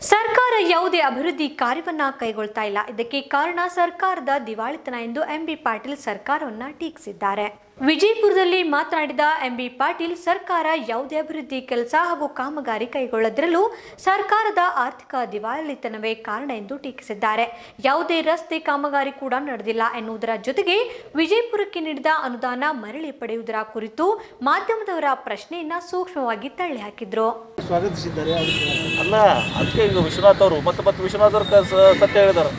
ಸರ್ಕಾರ ಯಾವುದೇ ಅಭಿವೃದ್ಧಿ ಕಾರ್ಯವನ್ನ ಕೈಗೊಳ್ತಾ ಇಲ್ಲ ಇದಕ್ಕೆ ಕಾರಣ ಸರ್ಕಾರದ ದಿವಾಳಿತನ ಎಂದು ಎಂಬಿ ಪಾಟೀಲ್ ಸರ್ಕಾರವನ್ನ ಟೀಕಿಸಿದ್ದಾರೆ ವಿಜಯಪುರದಲ್ಲಿ ಮಾತನಾಡಿದ ಎಂಬಿ ಪಾಟೀಲ್ ಸರ್ಕಾರ ಯಾವುದೇ ಅಭಿವೃದ್ಧಿ ಕೆಲಸ ಹಾಗೂ ಕಾಮಗಾರಿ ಕೈಗೊಳ್ಳದಿರಲು ಸರ್ಕಾರದ ಆರ್ಥಿಕ ದಿವಾಳಿತನವೇ ಕಾರಣ ಎಂದು ಟೀಕಿಸಿದ್ದಾರೆ ಯಾವುದೇ ರಸ್ತೆ ಕಾಮಗಾರಿ ಕೂಡ ನಡೆದಿಲ್ಲ ಎನ್ನುವುದರ ಜೊತೆಗೆ ವಿಜಯಪುರಕ್ಕೆ ನೀಡಿದ ಅನುದಾನ ಮರಳಿ ಪಡೆಯುವುದರ ಕುರಿತು ಮಾಧ್ಯಮದವರ ಪ್ರಶ್ನೆಯನ್ನ ಸೂಕ್ಷ್ಮವಾಗಿ ತಳ್ಳಿ ಹಾಕಿದ್ರು ಸ್ವಾಗತಿಸಿದ್ದಾರೆ ಅದಕ್ಕೆ ಅಲ್ಲ ಅದಕ್ಕೆ ಈಗ ವಿಶ್ವನಾಥ್ ಅವರು ಮತ್ತೆ ಮತ್ತೆ ವಿಶ್ವನಾಥ್ ಅವ್ರು ಕ- ಸ- ಸತ್ಯ ಹೇಳಿದಾರೆ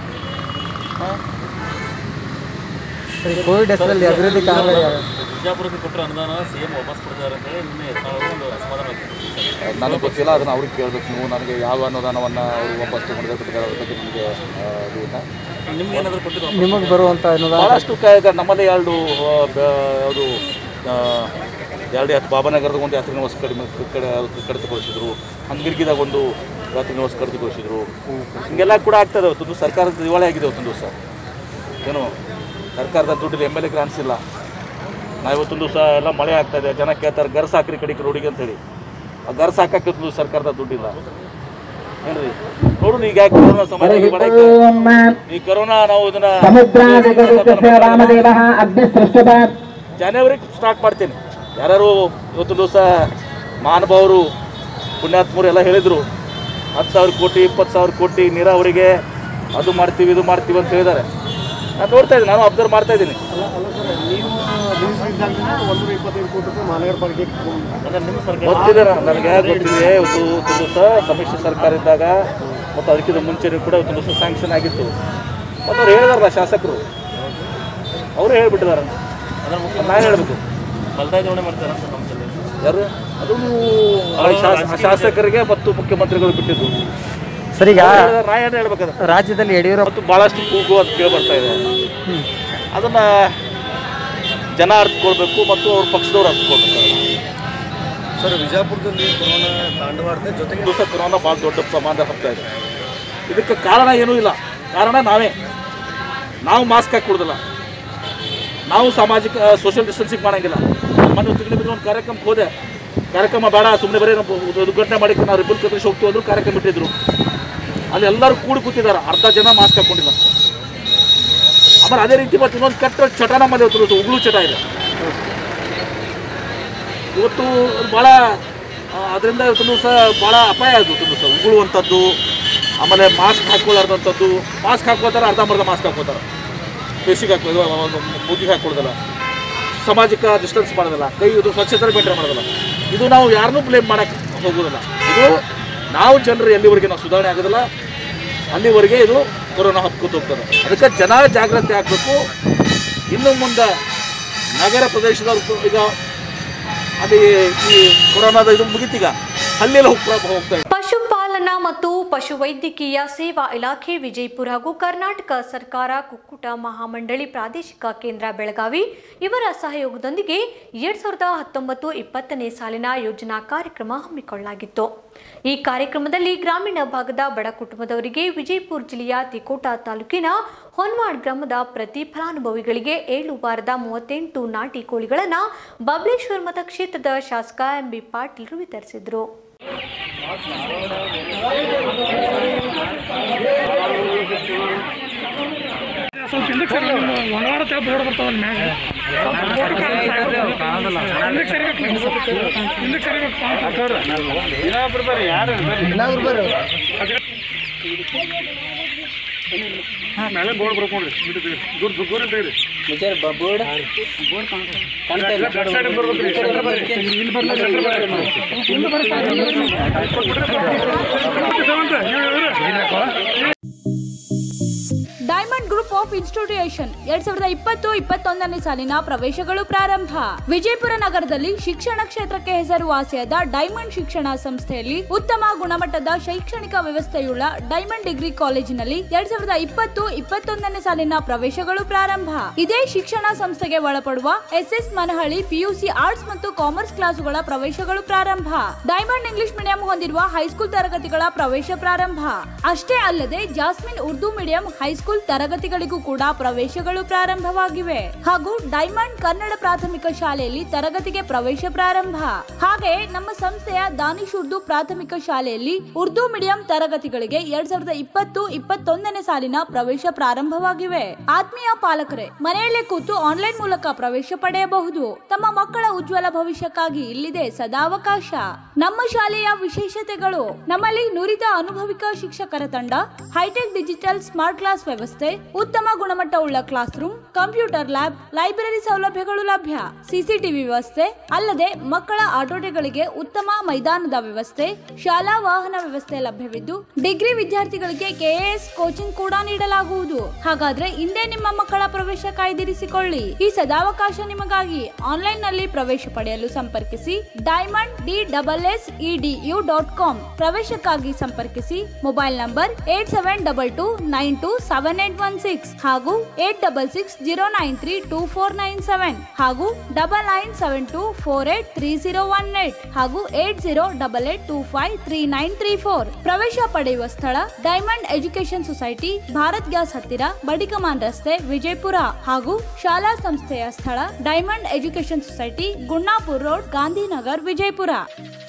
ಕೋವಿಡ್ ಹೆಸರಲ್ಲಿ ಅಭಿವೃದ್ಧಿ ಕಾಮಗಾರಿ ಬಿಜಾಪುರಕ್ಕೆ ಕೊಟ್ಟರೆ ಅನುದಾನ ಸಿ ಎಂ ವಾಪಸ್ ಕೊಡ್ತಾರೆ ಅಂತ ಹೇಳಿ ನಿನ್ನೆ ಯತ್ನಾಳ್ ಅವರು ಒಂದು ಅಸಮಾಧಾನ ವ್ಯಕ್ತಪಡಿಸಿದ್ದಾರೆ. ನನಗೆ ಗೊತ್ತಿಲ್ಲ ಅದನ್ನು ಅವ್ರಿಗೆ ಕೇಳಬೇಕು ನೀವು ನನಗೆ ಯಾವ ಅನುದಾನವನ್ನು ಅವರು ವಾಪಸ್ ತಗೊಂಡಿದ್ದಾರೆ ಕೊಟ್ಟಿದ್ದಾರೆ ಅದ್ರ ಬಗ್ಗೆ ನಿಮಗೆ ಇದು ಇಲ್ಲ ನಿಮ್ಗೆ ಏನಾದರೂ ಕೊಟ್ಟಿದ್ರು ನಿಮಗೆ ಬರುವಂಥ ಅನುದಾನ ಭಾಳಷ್ಟು ಕ ಈಗ ನಮ್ಮಲ್ಲಿ ಎರಡು ಆ, ಬ- ಯಾವುದು ಆ, ಎರಡು ಹತ್ತು ಬಾಬಾನಗರದ ಒಂದು ಯಾತ್ರಿ ನಿವಾಸ ಕಡಿಮೆ ಕಡೆ ಕಡಿತಗೊಳಿಸಿದ್ರು ಹಂಗಿರ್ಗಿದಾಗ ಒಂದು ಯಾತ್ರಿ ನಿವಾಸ ಕಡಿತಗೊಳಿಸಿದ್ರು ಹಿಂಗೆಲ್ಲ ಕೂಡ ಆಗ್ತದೆ ಅವತ್ತೊಂದು ಸರ್ಕಾರದ ದಿವಾಳಿ ಆಗಿದೆ ಅವತ್ತೊಂದು ದಿವಸ ಏನು ಸರ್ಕಾರದ ದುಡ್ಡು ಎಮ್ ಎಲ್ ಎ ಗ್ರಾಂಟ್ಸ್ ಇಲ್ಲ ನಾವು ಇವತ್ತೊಂದು ದಿವಸ ಎಲ್ಲ ಮಳೆ ಆಗ್ತಾ ಇದೆ ಜನ ಕೇಳ್ತಾರೆ ಗರ್ಸ್ ಹಾಕ್ರಿ ಕಡಿಕೆ ರೋಡಿಗೆ ಅಂತ ಹೇಳಿ ಆ ಗರ್ಸ್ ಹಾಕಕ್ಕೆ ಇವತ್ತೊಂದು ಸರ್ಕಾರದ ದುಡ್ಡಿಲ್ಲ ಏನ್ರಿ ನೋಡು ಈಗ ಯಾಕೆ ಕೊರೋನಾ ಸಮಯದಲ್ಲಿ ಬಡ ಈ ಕೊರೋನಾ ನಾವು ಇದನ್ನ ರಾಮದೇವः ಅಗ್ನಿಸೃಷ್ಟವಾತ್ ಜನವರಿ ಸ್ಟಾರ್ಟ್ ಮಾಡ್ತೀನಿ ಯಾರು ಇವತ್ತು ದಿವಸ ಮಹಾನುಭಾವರು ಪುಣ್ಯಾತ್ಮರು ಎಲ್ಲ ಹೇಳಿದರು ಹತ್ತು ಸಾವಿರ ಕೋಟಿ ಇಪ್ಪತ್ತು ಸಾವಿರ ಕೋಟಿ ನೀರಾವರಿಗೆ ಅದು ಮಾಡ್ತೀವಿ ಇದು ಮಾಡ್ತೀವಿ ಅಂತ ಹೇಳಿದ್ದಾರೆ ನಾನು ನೋಡ್ತಾ ಇದ್ದೀನಿ ನಾನು ಅಬ್ಸರ್ವ್ ಮಾಡ್ತಾ ಇದ್ದೀನಿ ಅಂದ್ರೆ ನಿಮ್ಮ ಸರ್ಕಾರ ಗೊತ್ತಿದೆ ನಾನು- ನನಗೆ ಗೊತ್ತಿದೆ ಇವತ್ತು ಇವತ್ತು ದಿವಸ ಸಮ್ಮಿಶ್ರ ಸರ್ಕಾರ ಇದ್ದಾಗ ಮತ್ತು ಅದಕ್ಕಿಂತ ಮುಂಚೆನೂ ಕೂಡ ಇವತ್ತು ದಿವಸ ಸ್ಯಾಂಕ್ಷನ್ ಆಗಿತ್ತು ಮತ್ತು ಅವ್ರು ಹೇಳಿದಾರಲ್ಲ ಶಾಸಕರು ಅವರು ಹೇಳ್ಬಿಟ್ಟಿದ್ದಾರೆ ಅದರ ಮುಖ್ಯ ನಾನು ಹೇಳ್ಬೇಕು ಬಲದಾಯ ಜೋಡಣೆ ಮಾಡ್ತಾರೆ ಅಂತ ನಮ್ಮ ಜಿಲ್ಲೆ ಯಾರು ಅದು ಆ ಶಾಸ- ಆ ಶಾಸಕರಿಗೆ ಮತ್ತು ಮುಖ್ಯಮಂತ್ರಿಗಳು ಬಿಟ್ಟಿದ್ದು ಸರ್ ಈಗ ಅವ್ರು ಹೇಳಿದಾರೆ, ನಾ ಏನು ಹೇಳ್ಬೇಕಾದ್ರೆ ರಾಜ್ಯದಲ್ಲಿ ಯಡಿಯೂರಪ್ಪ ಮತ್ತು ಭಾಳಷ್ಟು ಕೂಗು ಅಂತ ಕೇಳಿ ಬರ್ತಾ ಇದೆ ಅದನ್ನು ಜನ ಅರ್ಥಕೊಳ್ಬೇಕು ಮತ್ತು ಅವ್ರ ಪಕ್ಷದವ್ರು ಅರ್ಥಕೊಳ್ಬೇಕು ಸರ್ ವಿಜಯಪುರದಲ್ಲಿ ಕೊರೋನಾ ತಾಂಡವಾಡ್ತೆ ಜೊತೆಗೆ ದಿವಸ ಕೊರೋನಾ ಭಾಳ ದೊಡ್ಡ ಪ್ರಮಾಣದಲ್ಲಿ ಹಬ್ತಾ ಇದೆ ಇದಕ್ಕೆ ಕಾರಣ ಏನೂ ಇಲ್ಲ ಕಾರಣ ನಾವೇ ನಾವು ಮಾಸ್ಕ್ ಹಾಕಿ ಕೊಡೋದಿಲ್ಲ ನಾವು ಸಾಮಾಜಿಕ ಸೋಷಿಯಲ್ ಡಿಸ್ಟೆನ್ಸಿಂಗ್ ಮಾಡಂಗಿಲ್ಲ ಮೊನ್ನೆ ತಿಂಗಳ ಬಿದ್ದು ಒಂದು ಕಾರ್ಯಕ್ರಮಕ್ಕೆ ಹೋದೆ ಕಾರ್ಯಕ್ರಮ ಬೇಡ ಸುಮ್ಮನೆ ಬರೀ ನಾವು ಉದ್ಘಾಟನೆ ಮಾಡಿ ನಾವು ರಿಬ್ಬನ್ ಕತ್ತರಿಸಿ ಹೋಗ್ತೀವಿ ಅಂದ್ರು ಕಾರ್ಯಕ್ರಮ ಬಿಟ್ಟಿದ್ರು ಅಲ್ಲಿ ಎಲ್ಲರೂ ಕೂಡಿ ಕೂತಿದ್ದಾರೆ ಅರ್ಧ ಜನ ಮಾಸ್ಕ್ ಹಾಕೊಂಡಿಲ್ಲ ಆಮೇಲೆ ಅದೇ ರೀತಿ ಮತ್ತೆ ಇನ್ನೊಂದು ಕೆಟ್ಟ ಚಟ ನಮ್ಮಲ್ಲಿ ಇವತ್ತು ಉಗುಳು ಚಟ ಇದೆ ಇವತ್ತು ಭಾಳ ಅದರಿಂದ ಇವತ್ತು ದಿವಸ ಭಾಳ ಅಪಾಯ ಆಯಿತು ಇವತ್ತು ದಿವಸ ಉಗುಳುವಂಥದ್ದು ಆಮೇಲೆ ಮಾಸ್ಕ್ ಹಾಕೊಳ್ಳಾರ್ದಂಥದ್ದು ಮಾಸ್ಕ್ ಹಾಕೋತಾರೆ ಅರ್ಧಂಬರ್ಧ ಮಾಸ್ಕ್ ಹಾಕೋತಾರೆ ಫೇಸಿಗೆ ಹಾಕೋದು ಮೂಗಿಗೆ ಹಾಕೊಳ್ಳೋದಿಲ್ಲ ಸಾಮಾಜಿಕ ಡಿಸ್ಟೆನ್ಸ್ ಮಾಡೋದಿಲ್ಲ ಕೈ ಇದು ಸ್ವಚ್ಛತೆ ಮೇಂಟೈನ್ ಮಾಡೋದಿಲ್ಲ ಇದು ನಾವು ಯಾರನ್ನೂ ಬ್ಲೇಮ್ ಮಾಡೋಕ್ಕೆ ಹೋಗೋದಿಲ್ಲ ಇದು ನಾವು ಜನರು ಎಲ್ಲಿವರೆಗೆ ನಾವು ಸುಧಾರಣೆ ಆಗೋದಿಲ್ಲ ಅಲ್ಲಿವರೆಗೆ ಇದು ಕೊರೋನಾ ಹಬ್ಕೊತ ಹೋಗ್ತದೆ ಅದಕ್ಕೆ ಜನ ಜಾಗ್ರತೆ ಆಗಬೇಕು ಇನ್ನು ಮುಂದೆ ನಗರ ಪ್ರದೇಶದವ್ರು ಈಗ ಅಲ್ಲಿ ಈ ಕೊರೋನಾದ ಇದು ಮುಗಿತೀಗ ಹಳ್ಳಿಯಲ್ಲಿ ಹೋಗ್ತಾ ಹೋಗ್ತಾ ಇದೆ ಪಶುಪಾಲನಾ ಮತ್ತು ಪಶುವೈದ್ಯಕೀಯ ಸೇವಾ ಇಲಾಖೆ ವಿಜಯಪುರ ಹಾಗೂ ಕರ್ನಾಟಕ ಸರ್ಕಾರ ಕುಕ್ಕುಟ ಮಹಾಮಂಡಳಿ ಪ್ರಾದೇಶಿಕ ಕೇಂದ್ರ ಬೆಳಗಾವಿ ಇವರ ಸಹಯೋಗದೊಂದಿಗೆ ಎರಡ್ ಸಾವಿರದ ಹತ್ತೊಂಬತ್ತು ಇಪ್ಪತ್ತನೇ ಸಾಲಿನ ಯೋಜನಾ ಕಾರ್ಯಕ್ರಮ ಹಮ್ಮಿಕೊಳ್ಳಲಾಗಿತ್ತು ಈ ಕಾರ್ಯಕ್ರಮದಲ್ಲಿ ಗ್ರಾಮೀಣ ಭಾಗದ ಬಡ ಕುಟುಂಬದವರಿಗೆ ವಿಜಯಪುರ ಜಿಲ್ಲೆಯ ತಿಕೋಟ ತಾಲೂಕಿನ ಹೊನ್ವಾಡ್ ಗ್ರಾಮದ ಪ್ರತಿ ಫಲಾನುಭವಿಗಳಿಗೆ ಏಳು ವಾರದ ಮೂವತ್ತೆಂಟು ನಾಟಿ ಕೋಳಿಗಳನ್ನು ಬಬಲೇಶ್ವರ ಮತಕ್ಷೇತ್ರದ ಶಾಸಕ ಎಂಬಿ ಪಾಟೀಲ್ ವಿತರಿಸಿದರು ಸ್ವಲ್ಪ ಹಿಂದಕ್ಕೆ ಸರಿ ಒಂದವಾರ ತೆಳ ಬೋರ್ಡ್ ಬರ್ತಾವಲ್ಲ ಮ್ಯಾಗ ಹಿಂದಕ್ಕೆ ಸರಿಬೇಕು ಹಿಂದಕ್ಕೆ ಸರಿಬೇಕು ಮೇಲೆ ಬೋರ್ಡ್ ಬರ್ಕೊಂಡ್ರಿ ದೂರ ದೂರ ತೆಗ್ರಿ ಇಲ್ಲಿ ಬರ್ಲಿ ಇಲ್ಲಿ ಬರ್ಲಿ ಡೈಮಂಡ್ ಗ್ರೂಪ್ ಆಫ್ ಇನ್ಸ್ಟಿಟ್ಯೂಷನ್ ಎರಡ್ ಸಾವಿರದ ಇಪ್ಪತ್ತು ಇಪ್ಪತ್ತೊಂದನೇ ಸಾಲಿನ ಪ್ರವೇಶಗಳು ಪ್ರಾರಂಭ ವಿಜಯಪುರ ನಗರದಲ್ಲಿ ಶಿಕ್ಷಣ ಕ್ಷೇತ್ರಕ್ಕೆ ಹೆಸರುವಾಸಿಯಾದ ಡೈಮಂಡ್ ಶಿಕ್ಷಣ ಸಂಸ್ಥೆಯಲ್ಲಿ ಉತ್ತಮ ಗುಣಮಟ್ಟದ ಶೈಕ್ಷಣಿಕ ವ್ಯವಸ್ಥೆಯುಳ್ಳ ಡೈಮಂಡ್ ಡಿಗ್ರಿ ಕಾಲೇಜಿನಲ್ಲಿ ಎರಡ್ ಸಾವಿರದ ಇಪ್ಪತ್ತು ಇಪ್ಪತ್ತೊಂದನೇ ಸಾಲಿನ ಪ್ರವೇಶಗಳು ಪ್ರಾರಂಭ ಇದೇ ಶಿಕ್ಷಣ ಸಂಸ್ಥೆಗೆ ಒಳಪಡುವ ಎಸ್ಎಸ್ ಮನಹಳ್ಳಿ ಪಿಯುಸಿ ಆರ್ಟ್ಸ್ ಮತ್ತು ಕಾಮರ್ಸ್ ಕ್ಲಾಸುಗಳ ಪ್ರವೇಶಗಳು ಪ್ರಾರಂಭ ಡೈಮಂಡ್ ಇಂಗ್ಲಿಷ್ ಮೀಡಿಯಂ ಹೊಂದಿರುವ ಹೈಸ್ಕೂಲ್ ತರಗತಿಗಳ ಪ್ರವೇಶ ಪ್ರಾರಂಭ ಅಷ್ಟೇ ಅಲ್ಲದೆ ಜಾಸ್ಮಿನ್ ಉರ್ದು ಮೀಡಿಯಂ ಹೈಸ್ಕೂಲ್ ತರಗತಿಗಳಿಗೂ ಕೂಡ ಪ್ರವೇಶಗಳು ಪ್ರಾರಂಭವಾಗಿವೆ ಹಾಗೂ ಡೈಮಂಡ್ ಕನ್ನಡ ಪ್ರಾಥಮಿಕ ಶಾಲೆಯಲ್ಲಿ ತರಗತಿಗೆ ಪ್ರವೇಶ ಪ್ರಾರಂಭ ಹಾಗೆ ನಮ್ಮ ಸಂಸ್ಥೆಯ ದಾನಿಶ್ ಉರ್ದು ಪ್ರಾಥಮಿಕ ಶಾಲೆಯಲ್ಲಿ ಉರ್ದು ಮೀಡಿಯಂ ತರಗತಿಗಳಿಗೆ ಎರಡ್ ಸಾವಿರದ ಇಪ್ಪತ್ತು ಇಪ್ಪತ್ತೊಂದನೇ ಸಾಲಿನ ಪ್ರವೇಶ ಪ್ರಾರಂಭವಾಗಿವೆ ಆತ್ಮೀಯ ಪಾಲಕರೇ ಮನೆಯಲ್ಲೇ ಕೂತು ಆನ್ಲೈನ್ ಮೂಲಕ ಪ್ರವೇಶ ಪಡೆಯಬಹುದು ತಮ್ಮ ಮಕ್ಕಳ ಉಜ್ವಲ ಭವಿಷ್ಯಕ್ಕಾಗಿ ಇಲ್ಲಿದೆ ಸದಾವಕಾಶ ನಮ್ಮ ಶಾಲೆಯ ವಿಶೇಷತೆಗಳು ನಮ್ಮಲ್ಲಿ ನುರಿತ ಅನುಭವಿಕ ಶಿಕ್ಷಕರ ತಂಡ ಹೈಟೆಕ್ ಡಿಜಿಟಲ್ ಸ್ಮಾರ್ಟ್ ಕ್ಲಾಸ್ ವ್ಯವಸ್ಥೆ ಉತ್ತಮ ಗುಣಮಟ್ಟವುಳ್ಳ class room computer lab library ಸೌಲಭ್ಯಗಳು ಲಭ್ಯ ಸಿಸಿಟಿವಿ ವ್ಯವಸ್ಥೆ ಅಲ್ಲದೆ ಮಕ್ಕಳ ಆಟೋಟಗಳಿಗೆ ಉತ್ತಮ ಮೈದಾನದ ವ್ಯವಸ್ಥೆ ಶಾಲಾ ವಾಹನ ವ್ಯವಸ್ಥೆ ಲಭ್ಯವಿದ್ದು ಡಿಗ್ರಿ ವಿದ್ಯಾರ್ಥಿಗಳಿಗೆ ಕೆಎಎಸ್ ಕೋಚಿಂಗ್ ಕೂಡ ನೀಡಲಾಗುವುದು ಹಾಗಾದ್ರೆ ಇಂದೇ ನಿಮ್ಮ ಮಕ್ಕಳ ಪ್ರವೇಶ ಕಾಯ್ದಿರಿಸಿಕೊಳ್ಳಿ ಈ ಸದಾವಕಾಶ ನಿಮಗಾಗಿ ಆನ್ಲೈನ್ ನಲ್ಲಿ ಪ್ರವೇಶ ಪಡೆಯಲು ಸಂಪರ್ಕಿಸಿ diamond D double S EDU dot com ಪ್ರವೇಶಕ್ಕಾಗಿ ಸಂಪರ್ಕಿಸಿ mobile number eight seven double two nine two seven eight one six ಹಾಗೂ eight double six zero nine three two four nine seven ಹಾಗೂ double nine seven two four eight three zero one eight ಹಾಗೂ eight zero double eight two five three nine three four ಪ್ರವೇಶ ಪಡೆಯುವ ಸ್ಥಳ diamond education society Bharat gas ಹತ್ತಿರ ಬಡಿಕಮಾನ್ ರಸ್ತೆ ವಿಜಯಪುರ ಹಾಗೂ ಶಾಲಾ ಸಂಸ್ಥೆಯ ಸ್ಥಳ diamond education society Gunnapur road Gandhinagar Vijayapura